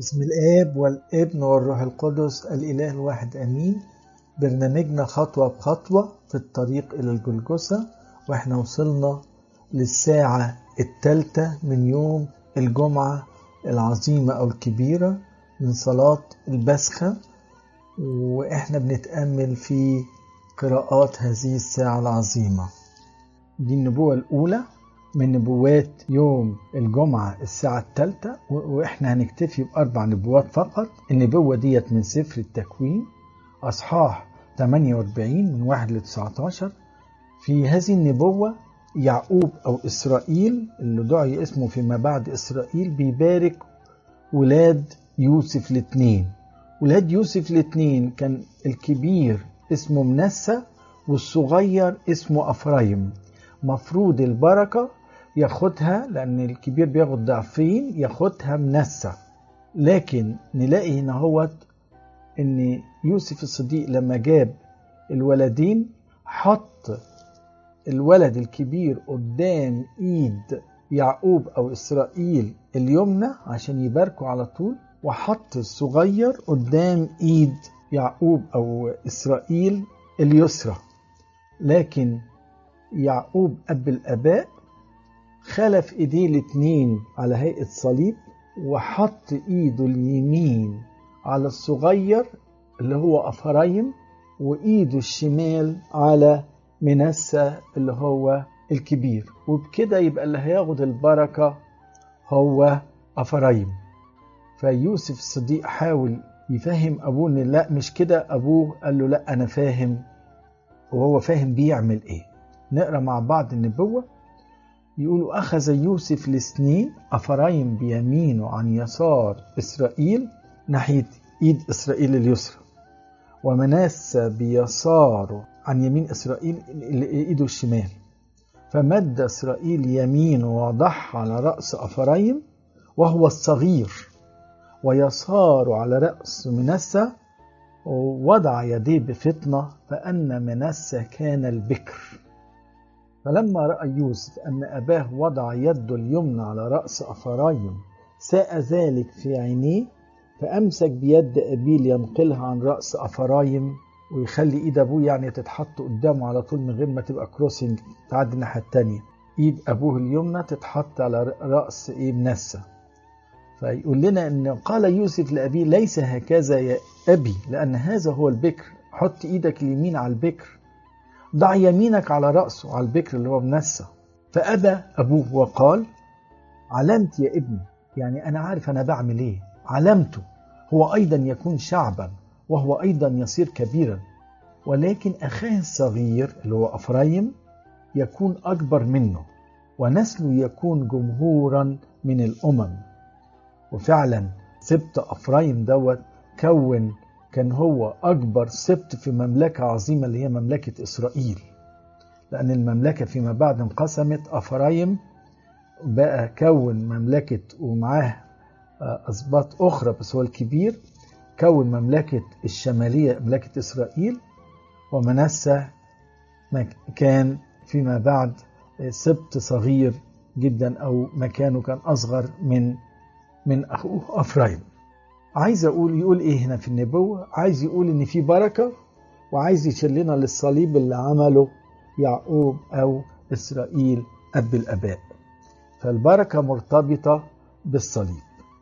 بسم الآب والابن والروح القدس الإله الواحد أمين برنامجنا خطوة بخطوة في الطريق إلى الجلجسة وإحنا وصلنا للساعة الثالثة من يوم الجمعة العظيمة أو الكبيرة من صلاة البسخة وإحنا بنتأمل في قراءات هذه الساعة العظيمة دي النبوة الأولى من نبوات يوم الجمعة الساعة الثالثة وإحنا هنكتفي بأربع نبوات فقط النبوة ديت من سفر التكوين أصحاح 48 من 1 ل 19 في هذه النبوة يعقوب أو إسرائيل اللي دعي اسمه فيما بعد إسرائيل بيبارك ولاد يوسف الاثنين ولاد يوسف الاثنين كان الكبير اسمه منسى والصغير اسمه أفرايم مفروض البركة ياخدها لأن الكبير بياخد ضعفين ياخدها منسى لكن نلاقي هنا هوت إن يوسف الصديق لما جاب الولدين حط الولد الكبير قدام إيد يعقوب أو إسرائيل اليمنى عشان يباركوا على طول وحط الصغير قدام إيد يعقوب أو إسرائيل اليسرى لكن يعقوب أب الآباء خلف إيديه الاتنين على هيئة صليب وحط إيده اليمين على الصغير اللي هو أفرايم وإيده الشمال على منسى اللي هو الكبير وبكده يبقى اللي هياخد البركة هو أفرايم فيوسف الصديق حاول يفهم أبوه إن لا مش كده أبوه قال له لا أنا فاهم وهو فاهم بيعمل إيه نقرا مع بعض النبوة يقولوا أخذ يوسف الاثنين أفرايم بيمينه عن يسار إسرائيل ناحية إيد إسرائيل اليسرى ومناسى بيساره عن يمين إسرائيل إيده الشمال فمد إسرائيل يمينه وضعها على رأس أفرايم وهو الصغير ويساره على رأس منسى ووضع يديه بفطنة فأن منسى كان البكر فلما رأى يوسف أن أباه وضع يده اليمنى على رأس أفرايم ساء ذلك في عينيه فأمسك بيد أبيه لينقلها عن رأس أفرايم ويخلي إيد أبوه يعني تتحط قدامه على طول من غير ما تبقى كروسنج تعدي الناحية التانية إيد أبوه اليمنى تتحط على رأس إيه منسى فيقول لنا أن قال يوسف لأبيه ليس هكذا يا أبي لأن هذا هو البكر حط إيدك اليمين على البكر ضع يمينك على رأسه على البكر اللي هو منسى فأبى أبوه وقال علمت يا ابني يعني أنا عارف أنا بعمل إيه علمته هو أيضا يكون شعبا وهو أيضا يصير كبيرا ولكن أخاه الصغير اللي هو أفرايم يكون أكبر منه ونسله يكون جمهورا من الأمم وفعلا سبط أفرايم دوت كون كان هو أكبر سبط في مملكة عظيمة اللي هي مملكة إسرائيل لأن المملكة فيما بعد انقسمت أفرايم بقى كون مملكة ومعاه أسباط أخرى بس هو الكبير كون مملكة الشمالية مملكة إسرائيل ومنسى كان فيما بعد سبط صغير جدا أو مكانه كان أصغر من من أخوه أفرايم عايز أقول يقول إيه هنا في النبوة عايز يقول إن في بركة وعايز يشير لنا للصليب اللي عمله يعقوب أو إسرائيل أب الآباء فالبركة مرتبطة بالصليب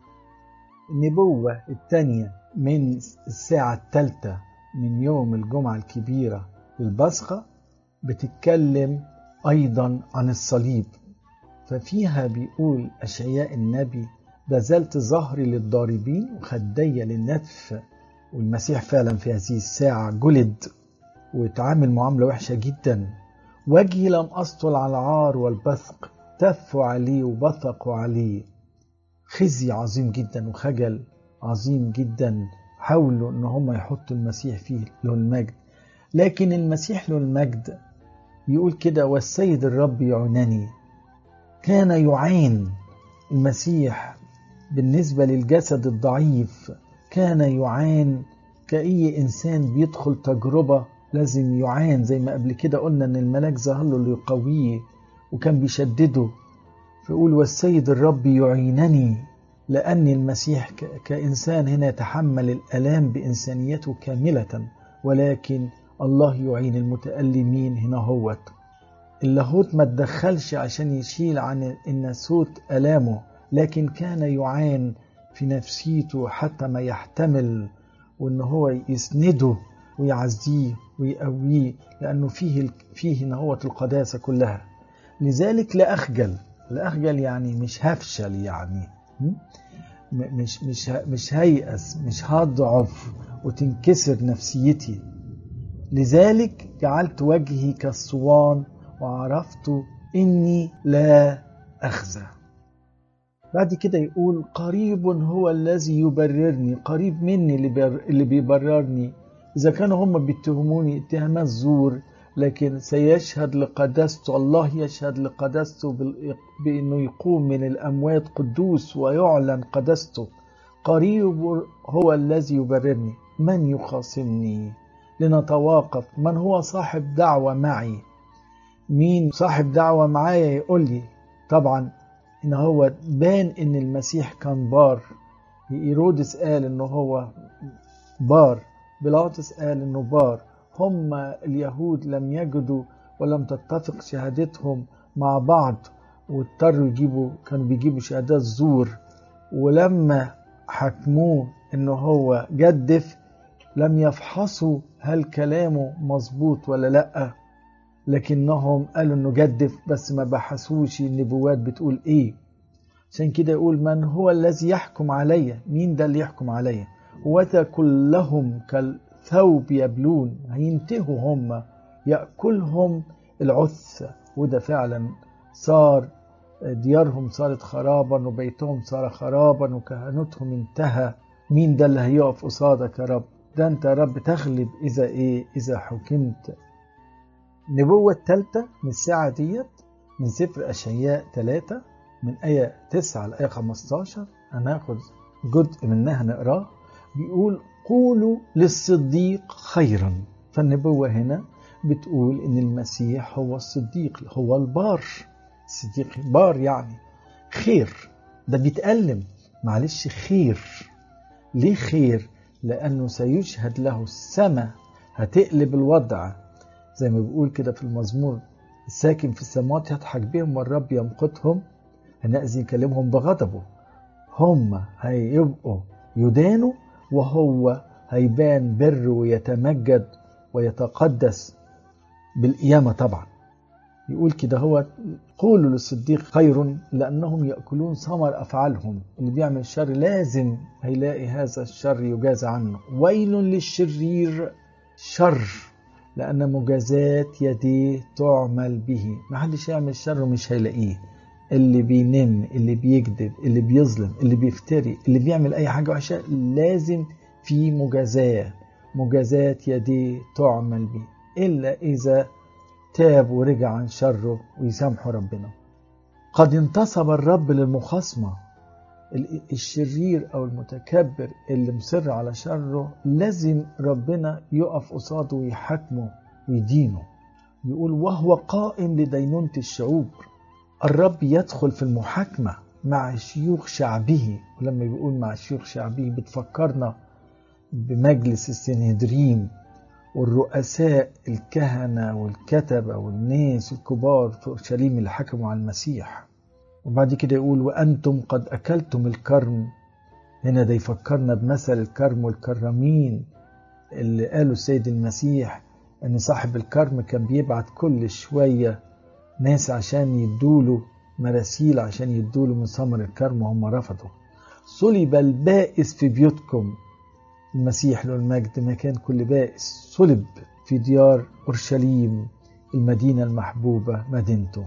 النبوة الثانية من الساعة الثالثة من يوم الجمعة الكبيرة للبصخة بتتكلم أيضا عن الصليب ففيها بيقول أشعياء النبي بذلت ظهري للضاربين وخدي للنتف والمسيح فعلا في هذه الساعة جلد واتعامل معاملة وحشة جدا وجهي لم أسطل على العار والبثق تفوا عليه وبثقوا عليه خزي عظيم جدا وخجل عظيم جدا حاولوا ان هم يحطوا المسيح فيه له المجد لكن المسيح له المجد يقول كده والسيد الرب يعينني كان يعين المسيح بالنسبة للجسد الضعيف كان يعان كأي إنسان بيدخل تجربة لازم يعان زي ما قبل كده قلنا إن الملاك ظهر له ليقويه وكان بيشدده فيقول والسيد الرب يعينني لأن المسيح كإنسان هنا يتحمل الألام بإنسانيته كاملة ولكن الله يعين المتألمين هنا هوت اللاهوت ما تدخلش عشان يشيل عن الناسوت ألامه لكن كان يعان في نفسيته حتى ما يحتمل وان هو يسنده ويعزيه ويقويه لانه فيه فيه نهوة القداسة كلها لذلك لا اخجل لا اخجل يعني مش هفشل يعني مش مش مش هيأس مش هضعف وتنكسر نفسيتي لذلك جعلت وجهي كالصوان وعرفت اني لا اخزى بعد كده يقول قريب هو الذي يبررني قريب مني اللي بيبررني إذا كانوا هم بيتهموني اتهامات زور لكن سيشهد لقداسته الله يشهد لقداسته بأنه يقوم من الأموات قدوس ويعلن قداسته قريب هو الذي يبررني من يخاصمني لنتواقف من هو صاحب دعوة معي مين صاحب دعوة معايا يقول لي طبعا ان هو بان ان المسيح كان بار هيرودس قال انه هو بار بيلاطس قال انه بار هم اليهود لم يجدوا ولم تتفق شهادتهم مع بعض واضطروا يجيبوا كانوا بيجيبوا شهادات زور ولما حكموه انه هو جدف لم يفحصوا هل كلامه مظبوط ولا لأ لكنهم قالوا انه جدف بس ما بحثوش النبوات بتقول ايه عشان كده يقول من هو الذي يحكم علي مين ده اللي يحكم علي وذا كلهم كالثوب يبلون هينتهوا هم يأكلهم العث وده فعلا صار ديارهم صارت خرابا وبيتهم صار خرابا وكهنوتهم انتهى مين ده اللي هيقف قصادك يا رب ده انت يا رب تغلب اذا ايه اذا حكمت النبوة الثالثة من الساعة ديت من سفر أشعياء 3 من آية 9 لآية 15 هناخد جزء منها نقراه بيقول قولوا للصديق خيرا فالنبوة هنا بتقول إن المسيح هو الصديق هو البار الصديق بار يعني خير ده بيتألم معلش خير ليه خير لأنه سيشهد له السماء هتقلب الوضع زي ما بيقول كده في المزمور الساكن في السماوات يضحك بهم والرب يمقتهم هنأذي يكلمهم بغضبه هم هيبقوا يدانوا وهو هيبان بر ويتمجد ويتقدس بالقيامة طبعا يقول كده هو قولوا للصديق خير لأنهم يأكلون ثمر أفعالهم اللي بيعمل الشر لازم هيلاقي هذا الشر يجازى عنه ويل للشرير شر لأن مجازات يديه تعمل به ما حدش يعمل شر ومش هيلاقيه اللي بينم اللي بيكذب اللي بيظلم اللي بيفتري اللي بيعمل أي حاجة وحشة لازم في مجازاة مجازات يديه تعمل به إلا إذا تاب ورجع عن شره ويسامحه ربنا قد انتصب الرب للمخاصمة الشرير أو المتكبر اللي مصر على شره لازم ربنا يقف قصاده ويحاكمه ويدينه يقول وهو قائم لدينونة الشعوب الرب يدخل في المحاكمة مع شيوخ شعبه ولما بيقول مع شيوخ شعبه بتفكرنا بمجلس السنهدرين والرؤساء الكهنة والكتبة والناس الكبار في أورشليم اللي حكموا على المسيح وبعد كده يقول وأنتم قد أكلتم الكرم هنا ده يفكرنا بمثل الكرم والكرمين اللي قالوا السيد المسيح أن صاحب الكرم كان بيبعت كل شوية ناس عشان يدوله مراسيل عشان يدوله من ثمر الكرم وهم رفضوا صلب البائس في بيوتكم المسيح له المجد مكان كل بائس صلب في ديار أورشليم المدينة المحبوبة مدينته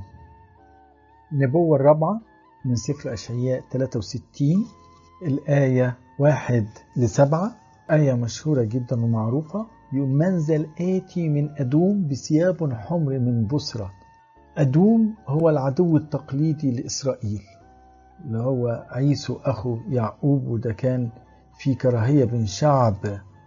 النبوة الرابعة من سفر أشعياء 63 الآية واحد لسبعة آية مشهورة جدا ومعروفة يقول منزل آتي من أدوم بثياب حمر من بصرة أدوم هو العدو التقليدي لإسرائيل اللي هو عيسو أخو يعقوب وده كان في كراهية بين شعب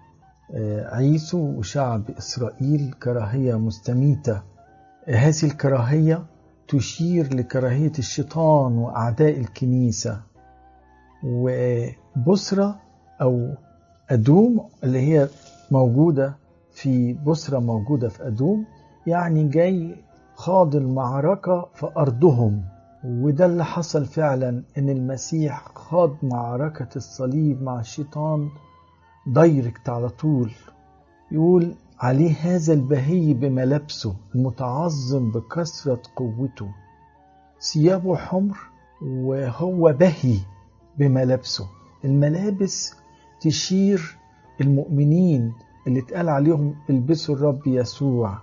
عيسو وشعب إسرائيل كراهية مستميتة هذه الكراهية تشير لكراهية الشيطان وأعداء الكنيسة وبصرة أو أدوم اللي هي موجودة في بصرة موجودة في أدوم يعني جاي خاض المعركة في أرضهم وده اللي حصل فعلا إن المسيح خاض معركة الصليب مع الشيطان دايركت على طول يقول عليه هذا البهي بملابسه المتعظم بكثرة قوته ثيابه حمر وهو بهي بملابسه الملابس تشير المؤمنين اللي اتقال عليهم البسوا الرب يسوع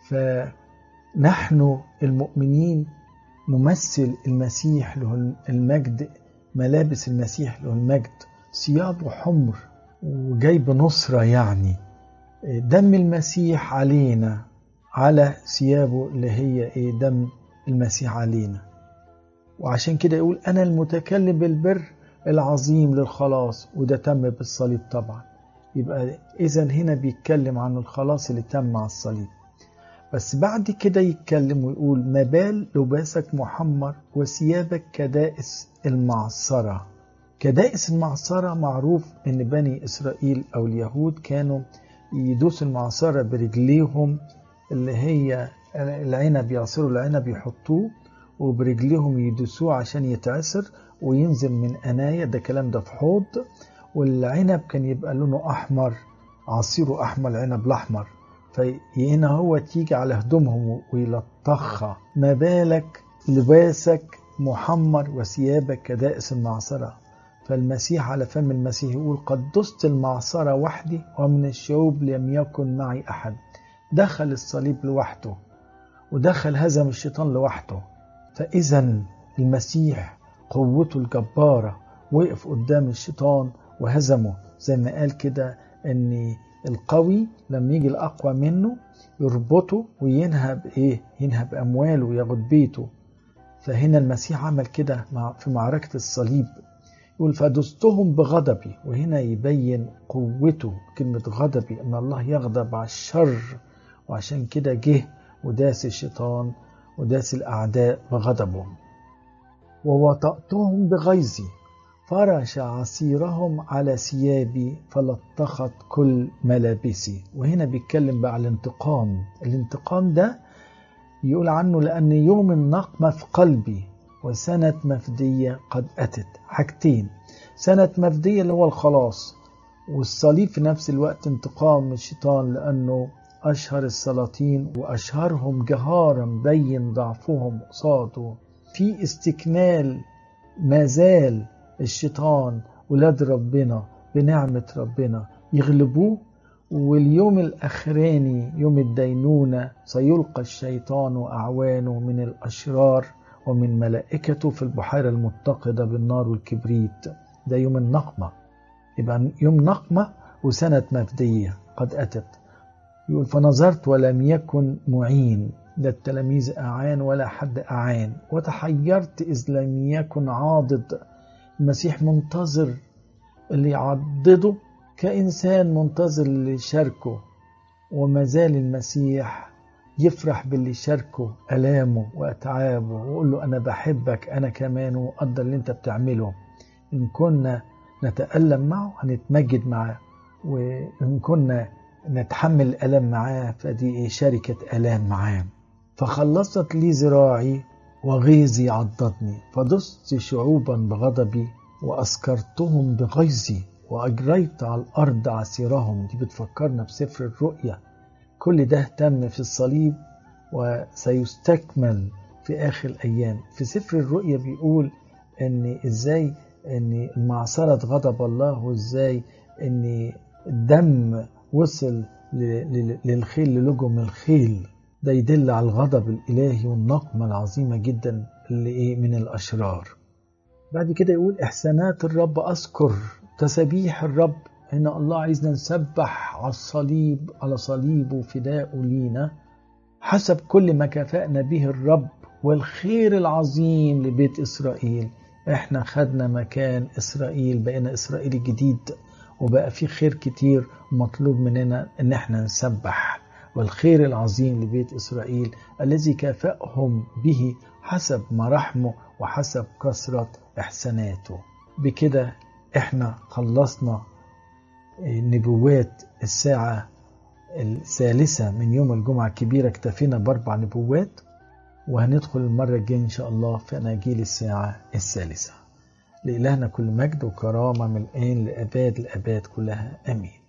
فنحن المؤمنين نمثل المسيح له المجد ملابس المسيح له المجد ثيابه حمر وجاي بنصرة يعني دم المسيح علينا على ثيابه اللي هي ايه دم المسيح علينا وعشان كده يقول انا المتكلم بالبر العظيم للخلاص وده تم بالصليب طبعا يبقى اذا هنا بيتكلم عن الخلاص اللي تم على الصليب بس بعد كده يتكلم ويقول ما بال لباسك محمر وثيابك كدائس المعصرة كدائس المعصرة معروف ان بني اسرائيل او اليهود كانوا يدوسوا المعصرة برجليهم اللي هي العنب يعصروا العنب يحطوه وبرجليهم يدوسوه عشان يتعصر وينزل من أناية ده كلام ده في حوض والعنب كان يبقى لونه أحمر عصيره أحمر العنب الأحمر فهنا هو تيجي على هدومهم ويلطخها ما بالك لباسك محمر وثيابك كدائس المعصرة فالمسيح على فم المسيح يقول قد دست المعصرة وحدي ومن الشعوب لم يكن معي أحد دخل الصليب لوحده ودخل هزم الشيطان لوحده فإذا المسيح قوته الجبارة وقف قدام الشيطان وهزمه زي ما قال كده ان القوي لما يجي الأقوى منه يربطه وينهب إيه؟ ينهب أمواله وياخد بيته فهنا المسيح عمل كده في معركة الصليب يقول فدستهم بغضبي وهنا يبين قوته كلمة غضبي أن الله يغضب على الشر وعشان كده جه وداس الشيطان وداس الأعداء بغضبهم ووطأتهم بغيظي فرش عصيرهم على ثيابي فلطخت كل ملابسي وهنا بيتكلم بقى على الانتقام الانتقام ده يقول عنه لأن يوم النقمة في قلبي وسنة مفدية قد أتت حاجتين سنة مفدية اللي هو الخلاص والصليب في نفس الوقت انتقام من الشيطان لأنه أشهر السلاطين وأشهرهم جهارا بين ضعفهم قصاده في استكمال ما زال الشيطان ولاد ربنا بنعمة ربنا يغلبوه واليوم الأخراني يوم الدينونة سيلقى الشيطان وأعوانه من الأشرار ومن ملائكته في البحيرة المتقدة بالنار والكبريت ده يوم النقمة يبقى يوم نقمة وسنة مفدية قد أتت يقول فنظرت ولم يكن معين لا التلاميذ أعان ولا حد أعان وتحيرت إذ لم يكن عاضد المسيح منتظر اللي يعضده كإنسان منتظر اللي يشاركه وما زال المسيح يفرح باللي يشاركه ألامه وأتعابه ويقول له أنا بحبك أنا كمان وأقدر اللي أنت بتعمله إن كنا نتألم معه هنتمجد معاه وإن كنا نتحمل الألم معاه فدي شركة ألام معاه فخلصت لي ذراعي وغيظي عضدني فدست شعوبا بغضبي وأسكرتهم بغيظي وأجريت على الأرض عسيرهم دي بتفكرنا بسفر الرؤيا كل ده تم في الصليب وسيستكمل في آخر الأيام في سفر الرؤيا بيقول إن إزاي إن معصرة غضب الله وإزاي إن الدم وصل للخيل للجم الخيل ده يدل على الغضب الإلهي والنقمة العظيمة جدا اللي إيه من الأشرار بعد كده يقول إحسانات الرب أذكر تسبيح الرب هنا الله عايزنا نسبح على الصليب على صليبه فداء لينا حسب كل ما كافأنا به الرب والخير العظيم لبيت إسرائيل احنا خدنا مكان إسرائيل بقينا إسرائيل الجديد وبقى في خير كتير مطلوب مننا ان احنا نسبح والخير العظيم لبيت إسرائيل الذي كافأهم به حسب مراحمه وحسب كثرة إحساناته بكده احنا خلصنا نبوات الساعة الثالثة من يوم الجمعة الكبيرة اكتفينا بأربع نبوات وهندخل المرة الجاية إن شاء الله في أناجيل الساعة الثالثة لإلهنا كل مجد وكرامة من الآن لأباد الأباد كلها آمين